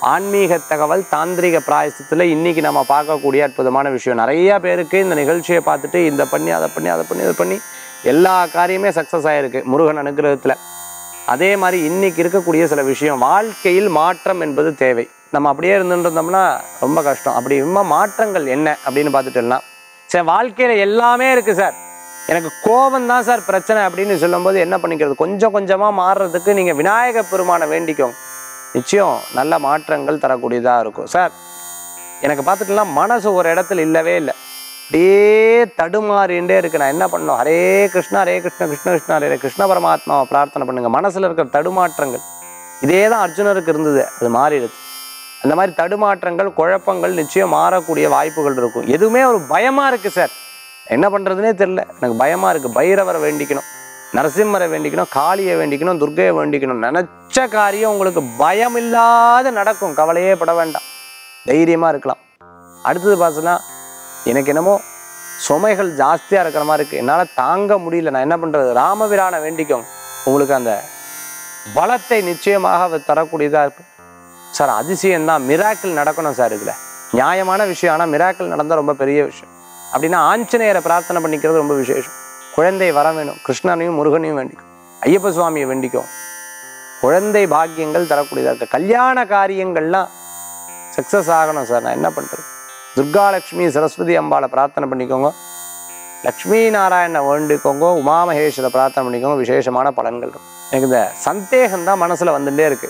ஆன்மீக தகவல் தாந்திரிக பிராயசத்தில் இன்னைக்கு நம்ம பார்க்கக்கூடிய அற்புதமான விஷயம் நிறைய பேருக்கு இந்த நிகழ்ச்சியை பார்த்துட்டு இந்த பண்ணி அதை பண்ணி அதை பண்ணி இதை பண்ணி எல்லா காரியமே சக்ஸஸ் ஆகிருக்கு முருகன் அனுகிரகத்தில் அதே மாதிரி இன்னைக்கு இருக்கக்கூடிய சில விஷயம் வாழ்க்கையில் மாற்றம் என்பது தேவை நம்ம அப்படியே இருந்துட்டு இருந்தோம்னா ரொம்ப கஷ்டம் அப்படி இன்னும் மாற்றங்கள் என்ன அப்படின்னு பார்த்துட்டோம்னா சரி வாழ்க்கையில் எல்லாமே இருக்குது சார் எனக்கு கோபம் தான் சார் பிரச்சனை அப்படின்னு சொல்லும்போது என்ன பண்ணிக்கிறது கொஞ்சம் கொஞ்சமாக மாறுறதுக்கு நீங்கள் விநாயக பெருமானை வேண்டிக்கோங்க நிச்சயம் நல்ல மாற்றங்கள் தரக்கூடியதாக இருக்கும் சார் எனக்கு பார்த்துட்டுலாம் மனசு ஒரு இடத்துல இல்லவே இல்லை அப்படியே தடுமாறிண்டே இருக்கு நான் என்ன பண்ணணும் ஹரே கிருஷ்ணா ஹரே கிருஷ்ண கிருஷ்ண கிருஷ்ணா ஹரே கிருஷ்ண பரமாத்மாவை பிரார்த்தனை பண்ணுங்க மனசுல இருக்கிற தடுமாற்றங்கள் இதே தான் அர்ஜுனருக்கு இருந்தது அது மாறிடுது அந்த மாதிரி தடுமாற்றங்கள் குழப்பங்கள் நிச்சயம் மாறக்கூடிய வாய்ப்புகள் இருக்கும் எதுவுமே ஒரு பயமா இருக்கு சார் என்ன பண்றதுனே தெரியல எனக்கு பயமா இருக்கு பைரவரை வேண்டிக்கணும் நரசிம்மரை வேண்டிக்கணும் காளியை வேண்டிக்கணும் துர்க்கையை வேண்டிக்கணும் நினைச்ச காரியம் உங்களுக்கு பயம் இல்லாத நடக்கும் கவலையே பட வேண்டாம் தைரியமா இருக்கலாம் அடுத்தது பார்த்தீங்கன்னா எனக்கு என்னமோ சுமைகள் ஜாஸ்தியாக இருக்கிற மாதிரி இருக்குது என்னால் தாங்க முடியல நான் என்ன பண்ணுறது ராமபிரானை வேண்டிக்கோங்க உங்களுக்கு அந்த பலத்தை நிச்சயமாக அவர் தரக்கூடியதாக இருக்கு சார் அதிசயம்தான் மிராக்கிள் நடக்கணும் சார் இதில் நியாயமான விஷயம் ஆனால் மிராக்கிள் நடந்தால் ரொம்ப பெரிய விஷயம் அப்படின்னா ஆஞ்சநேயரை பிரார்த்தனை பண்ணிக்கிறது ரொம்ப விசேஷம் குழந்தை வர வேணும் கிருஷ்ணனையும் முருகனையும் வேண்டிக்கும் ஐயப்ப சுவாமியை வேண்டிக்கும் குழந்தை பாக்கியங்கள் தரக்கூடியதாக இருக்குது கல்யாண காரியங்கள்லாம் சக்ஸஸ் ஆகணும் சார் நான் என்ன பண்ணுறது துர்காலட்சுமி சரஸ்வதி அம்பாளை பிரார்த்தனை பண்ணிக்கோங்க லக்ஷ்மி நாராயணனை வேண்டிக்கோங்க உமாமகேஸ்வரை பிரார்த்தனை பண்ணிக்கோங்க விசேஷமான பலன்கள் இருக்கும் எனக்கு இந்த சந்தேகம் தான் மனசில் வந்துட்டே இருக்கு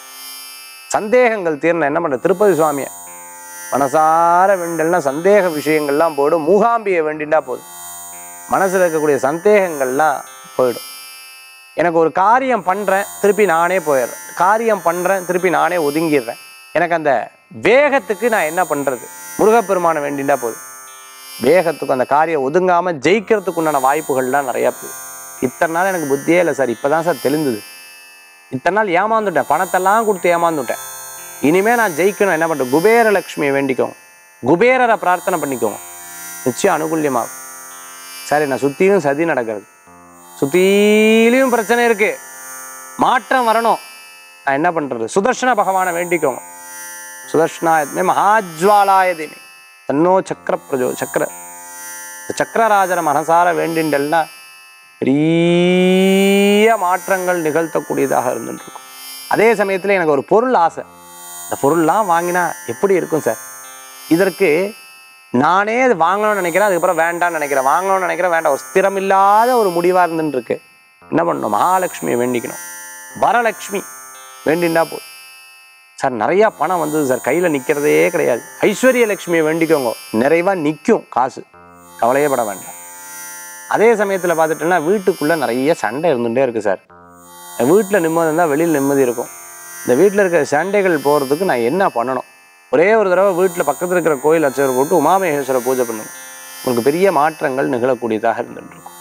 சந்தேகங்கள் தீர்ன என்ன பண்ணுறது திருப்பதி சுவாமியை மனசார வேண்டல்னா சந்தேக விஷயங்கள்லாம் போடும் மூகாம்பியை வேண்டிண்டா போதும் மனசில் இருக்கக்கூடிய சந்தேகங்கள்லாம் போயிடும் எனக்கு ஒரு காரியம் பண்ணுறேன் திருப்பி நானே போயிடுறேன் காரியம் பண்ணுறேன் திருப்பி நானே ஒதுங்கிடுறேன் எனக்கு அந்த வேகத்துக்கு நான் என்ன பண்ணுறது முருகப்பெருமானை வேண்டிண்டா போதும் வேகத்துக்கு அந்த காரியம் ஒதுங்காமல் ஜெயிக்கிறதுக்கு உண்டான வாய்ப்புகள்லாம் நிறையா போகுது இத்தனை நாள் எனக்கு புத்தியே இல்லை சார் இப்போ தான் சார் தெளிந்தது இத்தனை நாள் ஏமாந்துட்டேன் பணத்தெல்லாம் கொடுத்து ஏமாந்துட்டேன் இனிமே நான் ஜெயிக்கணும் என்ன பண்ணுறேன் குபேர லட்சுமியை வேண்டிக்கோங்க குபேரரை பிரார்த்தனை பண்ணிக்கோங்க நிச்சயம் அனுகூல்யமாகும் சரி நான் சுற்றிலும் சதி நடக்கிறது சுற்றிலையும் பிரச்சனை இருக்கு மாற்றம் வரணும் நான் என்ன பண்ணுறது சுதர்ஷன பகவானை வேண்டிக்கோங்க சுதர்ஷனாயத்மே மகாஜ்வாலாயதிமே தன்னோ சக்கர பிரஜோ சக்கர இந்த சக்கரராஜரை மனசார வேண்டிண்டல்னா பெரிய மாற்றங்கள் நிகழ்த்தக்கூடியதாக இருந்துருக்கும் அதே சமயத்தில் எனக்கு ஒரு பொருள் ஆசை இந்த பொருள்லாம் வாங்கினா எப்படி இருக்கும் சார் இதற்கு நானே அது வாங்கணும்னு நினைக்கிறேன் அதுக்கப்புறம் வேண்டாம்னு நினைக்கிறேன் வாங்கணும்னு நினைக்கிறேன் வேண்டாம் ஒரு ஸ்திரமில்லாத ஒரு முடிவாக இருந்துட்டு இருக்கு என்ன பண்ணணும் மகாலட்சுமியை வேண்டிக்கணும் வரலட்சுமி வேண்டிண்டா போதும் சார் நிறையா பணம் வந்தது சார் கையில் நிற்கிறதே கிடையாது ஐஸ்வர்ய லட்சுமியை வேண்டிக்கோங்க நிறைவாக நிற்கும் காசு கவலையே பட வேண்டாம் அதே சமயத்தில் பார்த்துட்டோன்னா வீட்டுக்குள்ளே நிறைய சண்டை இருந்துகிட்டே இருக்குது சார் வீட்டில் நிம்மதி இருந்தால் வெளியில் நிம்மதி இருக்கும் இந்த வீட்டில் இருக்கிற சண்டைகள் போகிறதுக்கு நான் என்ன பண்ணணும் ஒரே ஒரு தடவை வீட்டில் பக்கத்தில் இருக்கிற கோயில் அர்ச்சகர் போட்டு உமாமகேஸ்வர பூஜை பண்ணுங்க உங்களுக்கு பெரிய மாற்றங்கள் நிகழக்கூடியதாக இருந்துட்டு இருக்கும்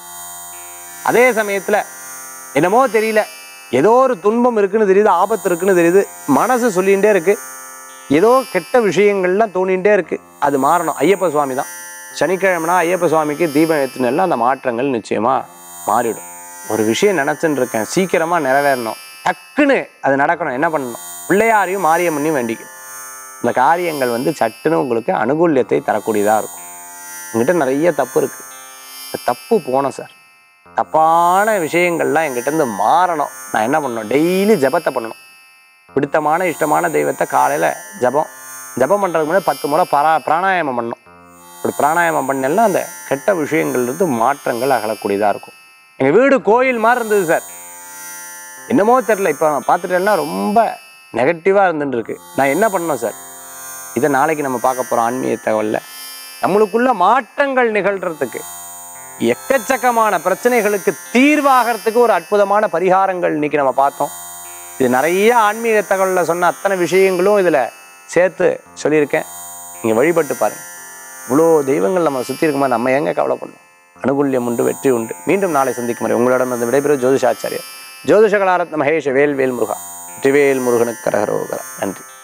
அதே சமயத்தில் என்னமோ தெரியல ஏதோ ஒரு துன்பம் இருக்குன்னு தெரியுது ஆபத்து இருக்குன்னு தெரியுது மனசு சொல்லிகிட்டே இருக்கு ஏதோ கெட்ட விஷயங்கள்லாம் தோணிகிட்டே இருக்கு அது மாறணும் ஐயப்ப சுவாமி தான் சனிக்கிழமைனா ஐயப்ப சுவாமிக்கு தீபம் ஏற்றினா அந்த மாற்றங்கள் நிச்சயமாக மாறிடும் ஒரு விஷயம் நினச்சின்னு இருக்கேன் சீக்கிரமாக நிறைவேறணும் டக்குன்னு அது நடக்கணும் என்ன பண்ணணும் பிள்ளையாரையும் மாரியம்மனையும் வேண்டிக்கணும் இந்த காரியங்கள் வந்து சட்டுன்னு உங்களுக்கு அனுகூல்யத்தை தரக்கூடியதாக இருக்கும் என்கிட்ட நிறைய தப்பு இருக்குது இந்த தப்பு போனோம் சார் தப்பான விஷயங்கள்லாம் என்கிட்ட இருந்து மாறணும் நான் என்ன பண்ணணும் டெய்லி ஜபத்தை பண்ணணும் பிடித்தமான இஷ்டமான தெய்வத்தை காலையில் ஜபம் ஜபம் பண்ணுறதுக்கு முன்னாடி பத்து முறை பரா பிராணாயாமம் பண்ணணும் இப்படி பிராணாயாமம் பண்ணலாம் அந்த கெட்ட விஷயங்கள்லேருந்து மாற்றங்கள் அகலக்கூடியதாக இருக்கும் எங்கள் வீடு கோயில் மாதிரி இருந்தது சார் என்னமோ தெரில இப்போ பார்த்துட்டேன்னா ரொம்ப நெகட்டிவாக இருந்துட்டு இருக்கு நான் என்ன பண்ணணும் சார் இதை நாளைக்கு நம்ம பார்க்க போகிறோம் ஆன்மீக தகவலில் நம்மளுக்குள்ள மாற்றங்கள் நிகழ்கிறதுக்கு எக்கச்சக்கமான பிரச்சனைகளுக்கு தீர்வாகிறதுக்கு ஒரு அற்புதமான பரிகாரங்கள் இன்னைக்கு நம்ம பார்த்தோம் இது நிறைய ஆன்மீக தகவலில் சொன்ன அத்தனை விஷயங்களும் இதில் சேர்த்து சொல்லியிருக்கேன் நீங்கள் வழிபட்டு பாருங்கள் இவ்வளோ தெய்வங்கள் நம்ம சுற்றி இருக்கும்போது நம்ம எங்கே கவலை பண்ணணும் அனுகூல்யம் உண்டு வெற்றி உண்டு மீண்டும் நாளை சந்திக்கும் வரை உங்களிடம் வந்து விடைபெறும் ஜோதிஷாச்சாரியர் ஜோதிஷ கலாரத்ன மகேஷ வேல் வேல் முருகா வெற்றிவேல் முருகனுக்கு கரகரோகரா நன்றி